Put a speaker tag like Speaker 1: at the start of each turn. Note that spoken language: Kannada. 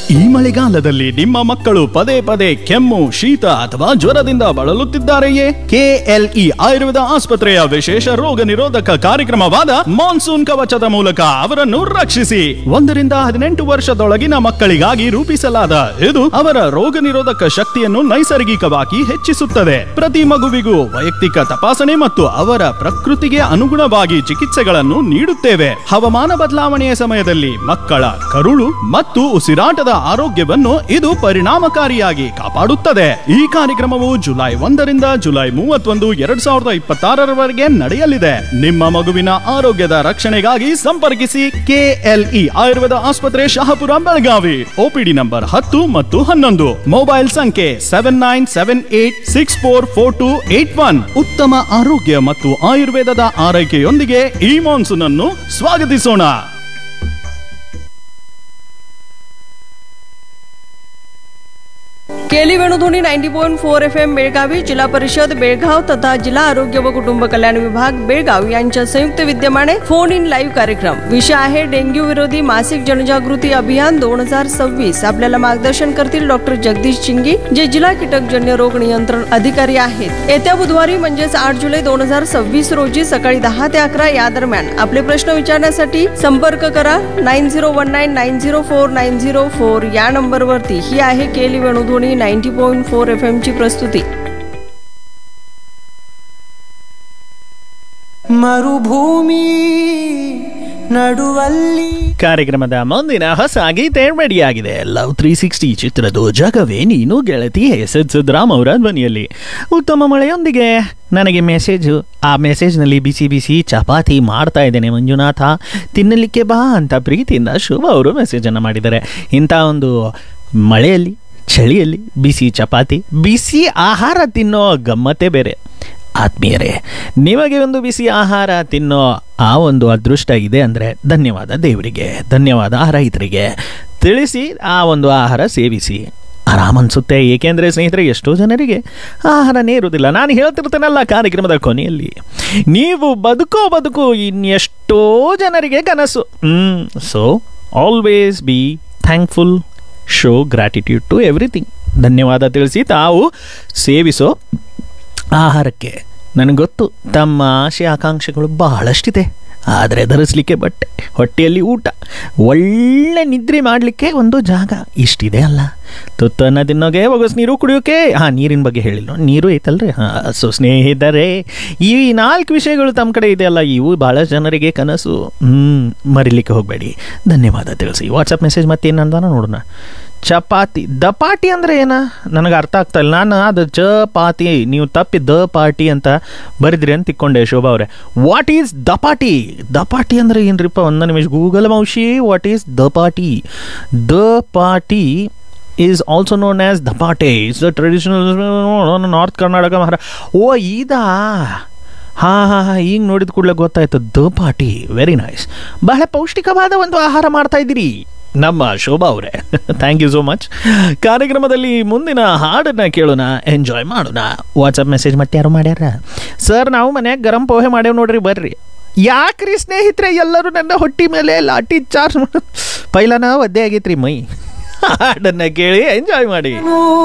Speaker 1: ಈ ಮಳೆಗಾಲದಲ್ಲಿ ನಿಮ್ಮ ಮಕ್ಕಳು ಪದೇ ಪದೇ ಕೆಮ್ಮು ಶೀತ ಅಥವಾ ಜ್ವರದಿಂದ ಬಳಲುತ್ತಿದ್ದಾರೆಯೇ ಕೆಎಲ್ಇ ಆಯುರ್ವೇದ ಆಸ್ಪತ್ರೆಯ ವಿಶೇಷ ರೋಗ ನಿರೋಧಕ ಕಾರ್ಯಕ್ರಮವಾದ ಮಾನ್ಸೂನ್ ಕವಚದ ಮೂಲಕ ಅವರನ್ನು ರಕ್ಷಿಸಿ ಒಂದರಿಂದ ಹದಿನೆಂಟು ವರ್ಷದೊಳಗಿನ ಮಕ್ಕಳಿಗಾಗಿ ರೂಪಿಸಲಾದ ಇದು ಅವರ ರೋಗ ನಿರೋಧಕ ಶಕ್ತಿಯನ್ನು ನೈಸರ್ಗಿಕವಾಗಿ ಹೆಚ್ಚಿಸುತ್ತದೆ ಪ್ರತಿ ಮಗುವಿಗೂ ವೈಯಕ್ತಿಕ ತಪಾಸಣೆ ಮತ್ತು ಅವರ ಪ್ರಕೃತಿಗೆ ಅನುಗುಣವಾಗಿ ಚಿಕಿತ್ಸೆಗಳನ್ನು ನೀಡುತ್ತೇವೆ ಹವಾಮಾನ ಬದಲಾವಣೆಯ ಸಮಯದಲ್ಲಿ ಮಕ್ಕಳ ಕರುಳು ಮತ್ತು ಉಸಿರಾಟದ ಆರೋಗ್ಯವನ್ನು ಇದು ಪರಿಣಾಮಕಾರಿಯಾಗಿ ಕಾಪಾಡುತ್ತದೆ ಈ ಕಾರ್ಯಕ್ರಮವು ಜುಲೈ ಒಂದರಿಂದ ಜುಲೈ ಮೂವತ್ತೊಂದು ಎರಡ್ ಸಾವಿರದ ಇಪ್ಪತ್ತಾರರವರೆಗೆ ನಡೆಯಲಿದೆ ನಿಮ್ಮ ಮಗುವಿನ ಆರೋಗ್ಯದ ರಕ್ಷಣೆಗಾಗಿ ಸಂಪರ್ಕಿಸಿ ಕೆಎಲ್ಇ ಆಯುರ್ವೇದ ಆಸ್ಪತ್ರೆ ಶಹಾಪುರ ಬೆಳಗಾವಿ ಒಪಿಡಿ ನಂಬರ್ ಹತ್ತು ಮತ್ತು ಹನ್ನೊಂದು ಮೊಬೈಲ್ ಸಂಖ್ಯೆ seven nine seven eight six four four two eight one ಉತ್ತಮ ಆರೋಗ್ಯ ಮತ್ತು ಆಯುರ್ವೇದದ ಆರೈಕೆಯೊಂದಿಗೆ ಈ ಮಾನ್ಸೂನ್ ಅನ್ನು ಸ್ವಾಗತಿಸೋಣ
Speaker 2: Keli Venudhwani ninety point four F M Belagavi जिल्हा परिषद बेळगाव तथा जिल्हा आरोग्य व कुटुंब कल्याण विभाग बेळगाव यांच्या संयुक्त विद्यमाने फोन इन लाईव्ह कार्यक्रम विषय आहे डेंग्यू विरोधी मासिक जनजागृती अभियान दोन हजार सव्वीस आपल्याला मार्गदर्शन करतील डॉक्टर जगदीश चिंगी जे जिल्हा कीटकजन्य रोग नियंत्रण अधिकारी आहेत येत्या बुधवारी म्हणजेच आठ जुलै दोन हजार सव्वीस रोजी सकाळी दहा ते अकरा या दरम्यान आपले प्रश्न विचारण्यासाठी संपर्क करा nine zero one nine nine zero four nine zero four या नंबरवरती ही आहे Keli Venudhwani ninety point four F M ची प्रस्तुती
Speaker 3: ಮರುಭೂಮಿ ನಡುವಲ್ಲಿ
Speaker 1: ಕಾರ್ಯಕ್ರಮದ ಮುಂದಿನ ಹೊಸ ಗೀತೆ ರೆಡಿಯಾಗಿದೆ ಲವ್ ತ್ರೀ ಸಿಕ್ಸ್ಟಿ ಚಿತ್ರದ ಜಗವೇ ನೀನು ಗೆಳತಿ ಎಸ್ ಎಸ್ ಸಿದ್ದರಾಮ್ ಅವರ ಧ್ವನಿಯಲ್ಲಿ ಉತ್ತಮ ಮಳೆಯೊಂದಿಗೆ ನನಗೆ ಮೆಸೇಜ್ ಆ ಮೆಸೇಜ್ನಲ್ಲಿ ಬಿಸಿ ಬಿಸಿ ಚಪಾತಿ ಮಾಡ್ತಾ ಇದ್ದೇನೆ ಮಂಜುನಾಥ ತಿನ್ನಲಿಕ್ಕೆ ಬಾ ಅಂತ ಪ್ರೀತಿಯಿಂದ ಶುಭ ಅವರು ಮೆಸೇಜನ್ನು ಮಾಡಿದ್ದಾರೆ ಇಂಥ ಒಂದು ಮಳೆಯಲ್ಲಿ ಚಳಿಯಲ್ಲಿ ಬಿಸಿ ಚಪಾತಿ ಬಿಸಿ ಆಹಾರ ತಿನ್ನೋ ಗಮ್ಮತ್ತೇ ಬೇರೆ ಆತ್ಮೀಯರೇ ನಿಮಗೆ ಒಂದು ಬಿಸಿ ಆಹಾರ ತಿನ್ನೋ ಆ ಒಂದು ಅದೃಷ್ಟ ಇದೆ ಅಂದರೆ ಧನ್ಯವಾದ ದೇವರಿಗೆ ಧನ್ಯವಾದ ಆ ರೈತರಿಗೆ ತಿಳಿಸಿ ಆ ಒಂದು ಆಹಾರ ಸೇವಿಸಿ ಆರಾಮ್ ಅನ್ಸುತ್ತೆ ಏಕೆಂದರೆ ಸ್ನೇಹಿತರೆ ಎಷ್ಟೋ ಜನರಿಗೆ ಆಹಾರನೇ ಇರುವುದಿಲ್ಲ ನಾನು ಹೇಳ್ತಿರ್ತೇನಲ್ಲ ಕಾರ್ಯಕ್ರಮದ ಕೊನೆಯಲ್ಲಿ ನೀವು ಬದುಕೋ ಬದುಕು ಇನ್ನೆಷ್ಟೋ ಜನರಿಗೆ ಕನಸು hmm so always be thankful show gratitude to everything ಧನ್ಯವಾದ ತಿಳಿಸಿ ತಾವು ಸೇವಿಸೋ ಆಹಾರಕ್ಕೆ ನನಗೆ ಗೊತ್ತು ತಮ್ಮ ಆಸೆ ಆಕಾಂಕ್ಷೆಗಳು ಬಹಳಷ್ಟಿದೆ ಆದರೆ ಧರಿಸ್ಲಿಕ್ಕೆ ಬಟ್ಟೆ ಹೊಟ್ಟೆಯಲ್ಲಿ ಊಟ ಒಳ್ಳೆ ನಿದ್ರೆ ಮಾಡಲಿಕ್ಕೆ ಒಂದು ಜಾಗ ಇಷ್ಟಿದೆ ಅಲ್ಲ ತುತ್ತನ್ನು ತಿನ್ನೋಗೆ ಒಗಸ್ ನೀರು ಕುಡಿಯೋಕೆ ಹಾಂ ನೀರಿನ ಬಗ್ಗೆ ಹೇಳಿಲ್ಲ ನೀರು ಐತಲ್ರಿ ಹಾಂ ಸೊ ಸ್ನೇಹಿತರೆ ಈ ನಾಲ್ಕು ವಿಷಯಗಳು ತಮ್ಮ ಕಡೆ ಇದೆಯಲ್ಲ ಇವು ಭಾಳ ಜನರಿಗೆ ಕನಸು ಹ್ಞೂ ಮರಿಲಿಕ್ಕೆ ಹೋಗಬೇಡಿ ಧನ್ಯವಾದ ತಿಳಿಸಿ ವಾಟ್ಸಪ್ ಮೆಸೇಜ್ ಮತ್ತೇನಂದಾನ ನೋಡೋಣ ಚಪಾತಿ ದಪಾಟಿ ಅಂದರೆ ಏನ ನನಗೆ ಅರ್ಥ ಆಗ್ತಾ ಇಲ್ಲ ನಾನು ಅದು ಚಪಾತಿ ನೀವು ತಪ್ಪಿ ದ ಪಾಟಿ ಅಂತ ಬರೆದ್ರಿ ಅಂತ ತಿಕ್ಕೊಂಡೆ ಶೋಭಾ ಅವರೇ ವಾಟ್ ಈಸ್ ದಪಾಟಿ ದಪಾಟಿ ಅಂದರೆ ಏನ್ರಿಪ್ಪ ಒಂದು ನಿಮಿಷ ಗೂಗಲ್ ಮೌಶಿ ವಾಟ್ ಈಸ್ ದಪಾಟಿ ದ ಪಾಟಿ ಈಸ್ ಆಲ್ಸೋ ನೋನ್ ಆಸ್ ದಪಾಟೆ is the traditional north Karnataka ಮಹಾರಾ ಓ ಇದಾ ಹಾಂ ಹಾಂ ಹಾಂ ಈಗ ನೋಡಿದ ಕೂಡಲೇ ಗೊತ್ತಾಯ್ತು ದ ಪಾಟಿ ವೆರಿ ನೈಸ್ ಬಹಳ ಪೌಷ್ಟಿಕವಾದ ಒಂದು ಆಹಾರ ಮಾಡ್ತಾ ಇದ್ದೀರಿ ನಮ್ಮ ಶೋಭಾ ಅವರೇ ಥ್ಯಾಂಕ್ ಯು ಸೋ ಮಚ್ ಕಾರ್ಯಕ್ರಮದಲ್ಲಿ ಮುಂದಿನ ಹಾಡನ್ನ ಕೇಳೋಣ ಎಂಜಾಯ್ ಮಾಡೋಣ ವಾಟ್ಸಪ್ ಮೆಸೇಜ್ ಮತ್ತೆ ಯಾರು ಮಾಡ್ಯಾರ ಸರ್ ನಾವು ಮನ್ಯಾಗ ಗರಂ ಪೋಹೆ ಮಾಡೇವ್ ನೋಡ್ರಿ ಬರ್ರಿ ಯಾಕ್ರಿ ಸ್ನೇಹಿತರೆ ಎಲ್ಲರೂ ನನ್ನ ಹೊಟ್ಟಿ ಮೇಲೆ ಲಾಠಿ ಚಾರ್ಜ್ ಪೈಲನ ಒದ್ದೆ ಆಗೈತ್ರಿ ಮೈ ಹಾಡನ್ನ ಕೇಳಿ ಎಂಜಾಯ್ ಮಾಡಿ